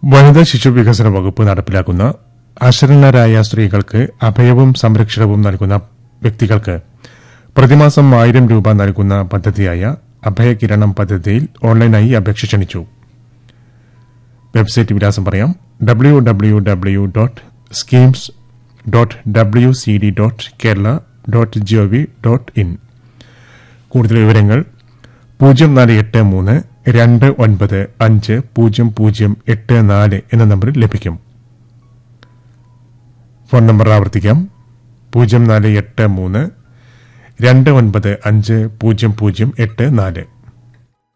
വനിതാ ശിശു വികസന വകുപ്പ് നടപ്പിലാക്കുന്ന അശരണരായ സ്ത്രീകൾക്ക് അഭയവും സംരക്ഷണവും നൽകുന്ന വ്യക്തികൾക്ക് പ്രതിമാസം ആയിരം രൂപ നൽകുന്ന പദ്ധതിയായ അഭയകിരണം പദ്ധതിയിൽ ഓൺലൈനായി അപേക്ഷ ക്ഷണിച്ചു വെബ്സൈറ്റ് വിലാസം പറയാം W W W dot schemes dot W C D dot Kerala dot G O V dot in കൂടുതൽ വിവരങ്ങൾ പൂജ്യം നാല് എട്ട് മൂന്ന് രണ്ട് ഒൻപത് അഞ്ച് പൂജ്യം പൂജ്യം എട്ട് നാല് എന്ന നമ്പറിൽ ലഭിക്കും ഫോൺ നമ്പർ ആവർത്തിക്കാം പൂജ്യം നാല് എട്ട് മൂന്ന് രണ്ട് ഒൻപത് അഞ്ച് പൂജ്യം പൂജ്യം എട്ട് നാല്